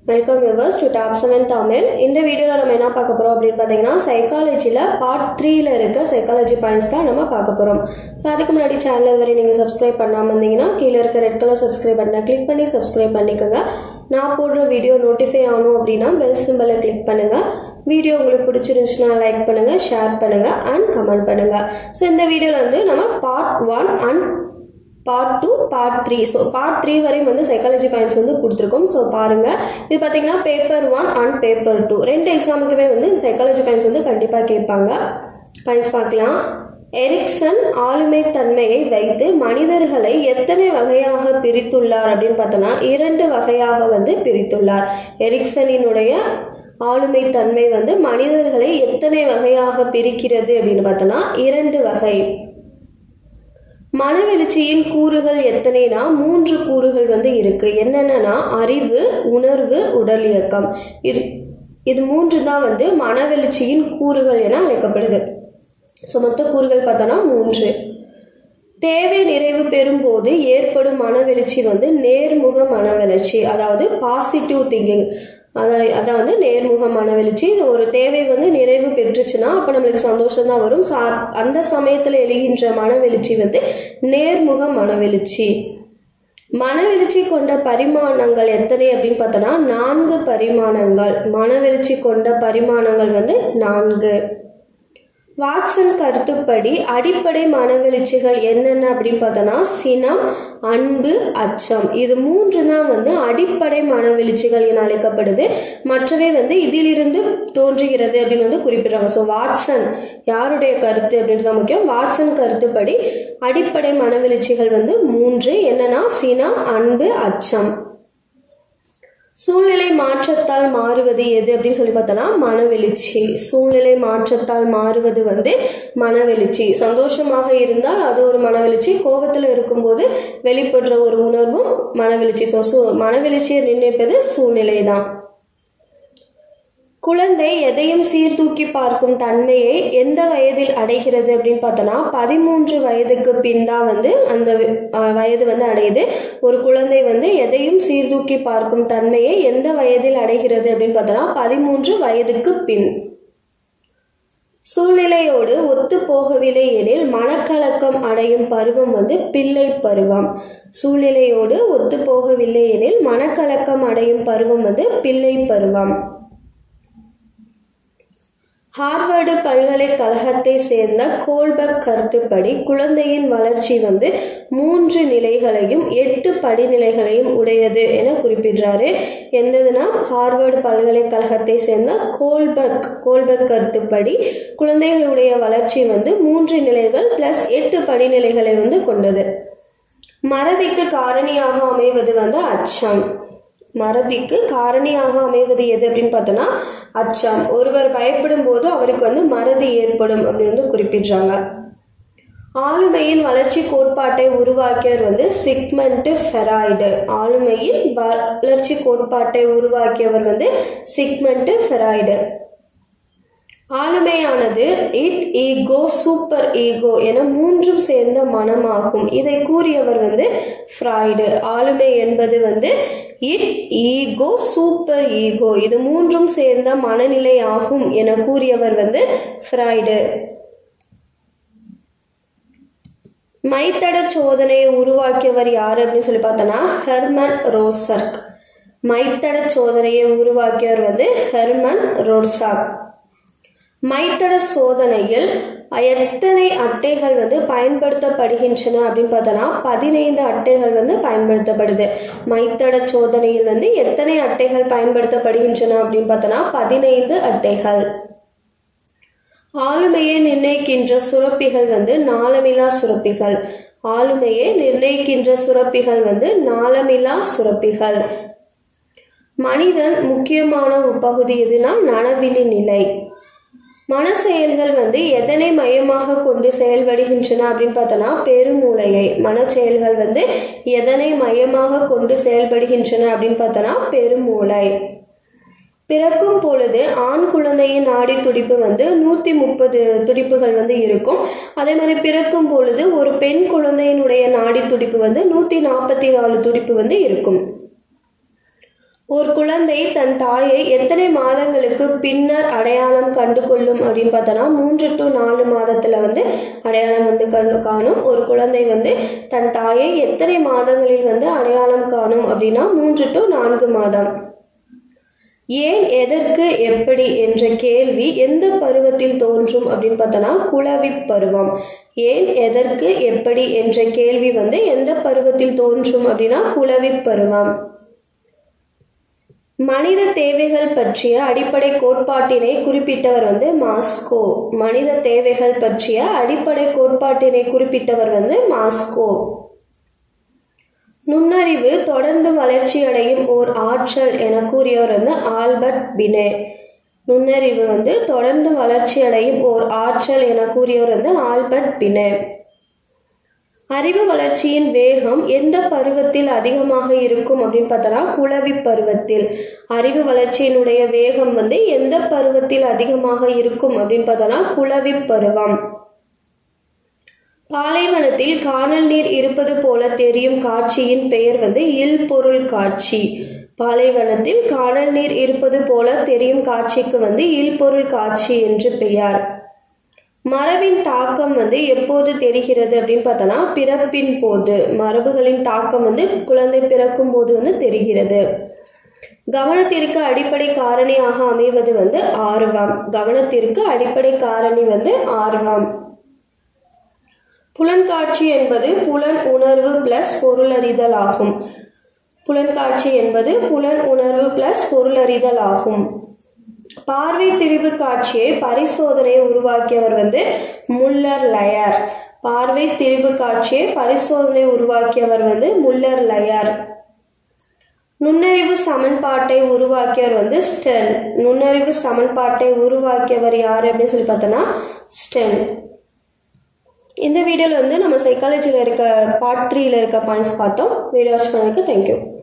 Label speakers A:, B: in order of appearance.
A: welcome viewers to top seven Tamil இந்த வீடியோவில் நம்ம என்ன பார்க்க போகிறோம் அப்படின்னு பார்த்தீங்கன்னா சைக்காலஜியில் பார்ட் த்ரீல இருக்க சைக்காலஜி பாயிண்ட்ஸ் தான் நம்ம பார்க்க போகிறோம் ஸோ அதுக்கு முன்னாடி சேனல் வரை நீங்கள் சப்ஸ்கிரைப் பண்ணாமல் இருந்தீங்கன்னா கீழே இருக்க ரெட் கலர் சப்ஸ்கிரைப் பட்டனை கிளிக் பண்ணி சப்ஸ்கிரைப் பண்ணிக்கோங்க நான் போடுற வீடியோ நோட்டிஃபை ஆகணும் அப்படின்னா பெல் சிம்பிளை கிளிக் பண்ணுங்கள் வீடியோ உங்களுக்கு பிடிச்சிருந்துச்சுன்னா லைக் பண்ணுங்கள் ஷேர் பண்ணுங்கள் அண்ட் கமெண்ட் பண்ணுங்கள் ஸோ இந்த வீடியோவில் வந்து நம்ம part one and part two part three so part three வரையும் வந்து சைக்காலஜி பாயிண்ட்ஸ் வந்து கொடுத்துருக்கோம் ஸோ பாருங்கள் இது பார்த்தீங்கன்னா paper one and paper two ரெண்டு எக்ஸாமுக்குமே வந்து சைக்காலஜி பாயிண்ட்ஸ் வந்து கண்டிப்பாக கேட்பாங்க பாயிண்ட்ஸ் பார்க்கலாம் எரிக்சன் ஆளுமை தன்மையை வைத்து மனிதர்களை எத்தனை வகையாக பிரித்துள்ளார் அப்படின்னு பார்த்தோன்னா இரண்டு வகையாக வந்து பிரித்துள்ளார் எரிக்சனினுடைய ஆளுமை தன்மை வந்து மனிதர்களை எத்தனை வகையாக பிரிக்கிறது அப்படின்னு பார்த்தோன்னா இரண்டு வகை மனவெழுச்சியின் கூறுகள் எத்தனைனா மூன்று கூறுகள் வந்து இருக்கு என்னென்னா அறிவு உணர்வு உடல் இயக்கம் இது இது மூன்று தான் வந்து மனவெழுச்சியின் கூறுகள் என அழைக்கப்படுது ஸோ மொத்த கூறுகள் பார்த்தோன்னா மூன்று தேவை நிறைவு பெறும்போது ஏற்படும் மனவெழுச்சி வந்து நேர்முக மனவெழுச்சி அதாவது பாசிட்டிவ் திங்கிங் அதான் அதான் வந்து நேர்முக மனவெழுச்சி ஒரு தேவை வந்து நிறைவு பெற்றுச்சுன்னா அப்போ நம்மளுக்கு சந்தோஷம் தான் வரும் சா அந்த சமயத்தில் எழுகின்ற மனவெழுச்சி வந்து நேர்முக மனவெழுச்சி மனவெழுச்சி கொண்ட பரிமாணங்கள் எத்தனை அப்படின்னு பார்த்தோன்னா நான்கு பரிமாணங்கள் மனவெழுச்சி கொண்ட பரிமாணங்கள் வந்து நான்கு வாட்சன் கருத்துப்படி அடிப்படை மனவெழுச்சிகள் என்னென்ன அப்படின்னு பார்த்தோன்னா சினம் அன்பு அச்சம் இது மூன்று தான் வந்து அடிப்படை மனவெழுச்சிகள் என அழைக்கப்படுது மற்றவை வந்து இதிலிருந்து தோன்றுகிறது அப்படின்னு வந்து குறிப்பிடுறாங்க ஸோ வாட்சன் யாருடைய கருத்து அப்படின்றது முக்கியம் வாட்சன் கருத்துப்படி அடிப்படை மனவெழுச்சிகள் வந்து மூன்று என்னன்னா சினம் அன்பு அச்சம் சூழ்நிலை மாற்றத்தால் மாறுவது எது அப்படின்னு சொல்லி பார்த்தோன்னா மனவெழுச்சி சூழ்நிலை மாற்றத்தால் மாறுவது வந்து மனவெழுச்சி சந்தோஷமாக இருந்தால் அது ஒரு மனவெழுச்சி கோபத்தில் இருக்கும்போது வெளிப்படுற ஒரு உணர்வும் மனவெழுச்சி ஸோ சூ மனவெழுச்சியை நிர்ணயிப்பது சூழ்நிலை தான் குழந்தை எதையும் சீர்தூக்கி பார்க்கும் தன்மையை எந்த வயதில் அடைகிறது அப்படின்னு பார்த்தோன்னா பதிமூன்று வயதுக்கு பின் தான் வந்து அந்த வயது வந்து அடையுது ஒரு குழந்தை வந்து எதையும் சீர்தூக்கி பார்க்கும் தன்மையை எந்த வயதில் அடைகிறது அப்படின்னு பார்த்தோன்னா பதிமூன்று வயதுக்கு பின் சூழ்நிலையோடு ஒத்து போகவில்லை எனில் மனக்கலக்கம் அடையும் பருவம் வந்து பிள்ளை பருவம் சூழ்நிலையோடு ஒத்து போகவில்லை எனில் மனக்கலக்கம் அடையும் பருவம் வந்து பிள்ளை பருவம் ஹார்வர்டு பல்கலைக்கழகத்தை சேர்ந்த கோல்பக் கருத்துப்படி குழந்தையின் வளர்ச்சி வந்து மூன்று நிலைகளையும் எட்டு படிநிலைகளையும் உடையது என குறிப்பிடுறாரு என்னதுன்னா ஹார்வர்டு பல்கலைக்கழகத்தை சேர்ந்த கோல்பக் கோல்பக் கருத்துப்படி குழந்தைகளுடைய வளர்ச்சி வந்து மூன்று நிலைகள் பிளஸ் எட்டு படிநிலைகளை வந்து கொண்டது மறதிக்கு காரணியாக அமைவது வந்து அச்சம் மறதிக்கு காரணியாக அமைவது எது அப்படின்னு பார்த்தோன்னா அச்சம் ஒருவர் பயப்படும் போது அவருக்கு வந்து மறதி ஏற்படும் அப்படின்னு வந்து குறிப்பிடுறாங்க ஆளுமையின் வளர்ச்சி கோட்பாட்டை உருவாக்கியவர் வந்து சிக்மெண்ட் ஃபெராய்டு ஆளுமையின் வளர்ச்சி கோட்பாட்டை உருவாக்கியவர் வந்து சிக்மெண்ட் ஃபெராய்டு ஆளுமையானது இட் ஈகோ சூப்பர் ஈகோ என மூன்றும் சேர்ந்த மனமாகும் இதை கூறியவர் வந்து ஃப்ராய்டு ஆளுமை என்பது வந்து இட் ஈகோ சூப்பர் ஈகோ இது மூன்றும் சேர்ந்த மனநிலை ஆகும் என கூறியவர் வந்து ஃப்ராய்டு மைத்தட சோதனையை உருவாக்கியவர் யார் அப்படின்னு சொல்லி பார்த்தோன்னா ஹெர்மன் ரோசர்க் மைத்தட சோதனையை உருவாக்கியவர் வந்து ஹெர்மன் ரோர்சாக் மைத்தட சோதனையில் எத்தனை அட்டைகள் வந்து பயன்படுத்தப்படுகின்றன அப்படின்னு பார்த்தோன்னா பதினைந்து அட்டைகள் வந்து பயன்படுத்தப்படுது மைத்தட சோதனையில் வந்து எத்தனை அட்டைகள் பயன்படுத்தப்படுகின்றன அப்படின்னு பார்த்தோன்னா பதினைந்து அட்டைகள் ஆளுமையை நிர்ணயிக்கின்ற சுரப்பிகள் வந்து நாளமிலா சுரப்பிகள் ஆளுமையை நிர்ணயிக்கின்ற சுரப்பிகள் வந்து நாளமிலா சுரப்பிகள் மனிதன் முக்கியமான பகுதி எதுனா நனவிலி நிலை மன செயல்கள் வந்து எதனை மையமாக கொண்டு செயல்படுகின்றன அப்படின்னு பார்த்தோன்னா பெருமூளையை மன செயல்கள் வந்து எதனை மையமாக கொண்டு செயல்படுகின்றன அப்படின்னு பார்த்தோன்னா பெருமூளை பிறக்கும் பொழுது ஆண் குழந்தையின் நாடி துடிப்பு வந்து நூற்றி முப்பது துடிப்புகள் வந்து இருக்கும் அதே மாதிரி பிறக்கும் பொழுது ஒரு பெண் குழந்தையினுடைய நாடி துடிப்பு வந்து நூற்றி நாற்பத்தி நாலு துடிப்பு வந்து இருக்கும் ஒரு குழந்தை தன் தாயை எத்தனை மாதங்களுக்கு பின்னர் அடையாளம் கண்டு கொள்ளும் அப்படின்னு பார்த்தோன்னா மூன்று டு நாலு மாதத்தில் வந்து அடையாளம் வந்து கண்டு காணும் ஒரு குழந்தை வந்து தன் தாயை எத்தனை மாதங்களில் வந்து அடையாளம் காணும் அப்படின்னா மூன்று டு நான்கு மாதம் ஏன் எதற்கு எப்படி என்ற கேள்வி எந்த பருவத்தில் தோன்றும் அப்படின்னு பார்த்தோன்னா குளவி பருவம் ஏன் எதற்கு எப்படி என்ற கேள்வி வந்து எந்த பருவத்தில் தோன்றும் அப்படின்னா குளவி பருவம் மனித தேவைகள் பற்றிய அடிப்படை கோட்பாட்டினை குறிப்பிட்டவர் வந்து மாஸ்கோ மனித தேவைகள் பற்றிய அடிப்படை கோட்பாட்டினை குறிப்பிட்டவர் வந்து மாஸ்கோ நுண்ணறிவு தொடர்ந்து வளர்ச்சியடையும் ஓர் ஆற்றல் என கூறியவர் வந்து ஆல்பர்ட் பினே நுண்ணறிவு வந்து தொடர்ந்து வளர்ச்சியடையும் ஓர் ஆற்றல் என கூறியவர் வந்து ஆல்பர்ட் பினே அறிவு வளர்ச்சியின் வேகம் எந்த பருவத்தில் அதிகமாக இருக்கும் அப்படின்னு பார்த்தோன்னா குளவி பருவத்தில் அறிவு வளர்ச்சியினுடைய வேகம் வந்து எந்த பருவத்தில் அதிகமாக இருக்கும் அப்படின்னு பார்த்தோன்னா குளவி பருவம் பாலைவனத்தில் காணல் நீர் இருப்பது போல தெரியும் காட்சியின் பெயர் வந்து இல்பொருள் காட்சி பாலைவனத்தில் காணல் நீர் இருப்பது போல தெரியும் காட்சிக்கு வந்து இல்பொருள் காட்சி என்று பெயர் மரபின் தாக்கம் வந்து எப்போது தெரிகிறது அப்படின்னு பார்த்தோன்னா பிறப்பின் போது மரபுகளின் தாக்கம் வந்து குழந்தை பிறக்கும் போது வந்து தெரிகிறது கவனத்திற்கு அடிப்படை காரணியாக அமைவது வந்து ஆர்வம் கவனத்திற்கு அடிப்படை காரணி வந்து ஆர்வம் புலன்காட்சி என்பது புலன் உணர்வு பிளஸ் பொருளறிதல் ஆகும் புலன்காட்சி என்பது புலன் உணர்வு பிளஸ் பொருளறிதல் ஆகும் பார்வை திரிபு காட்சியை பரிசோதனை உருவாக்கியவர் வந்து முல்லர் லயர் பார்வை திரிபு காட்சியை பரிசோதனை உருவாக்கியவர் வந்து முல்லர் லயர் நுண்ணறிவு சமன்பாட்டை உருவாக்கியவர் வந்து ஸ்டென் நுண்ணறிவு சமன்பாட்டை உருவாக்கியவர் யார் அப்படின்னு சொல்லி பார்த்தோன்னா ஸ்டென் இந்த வீடியோவில் வந்து நம்ம சைக்காலஜியில் இருக்க பார்ட் த்ரீயில் இருக்க பாயிண்ட்ஸ் பார்த்தோம் வீடியோ வாட்ச் பண்ணதுக்கு தேங்க்யூ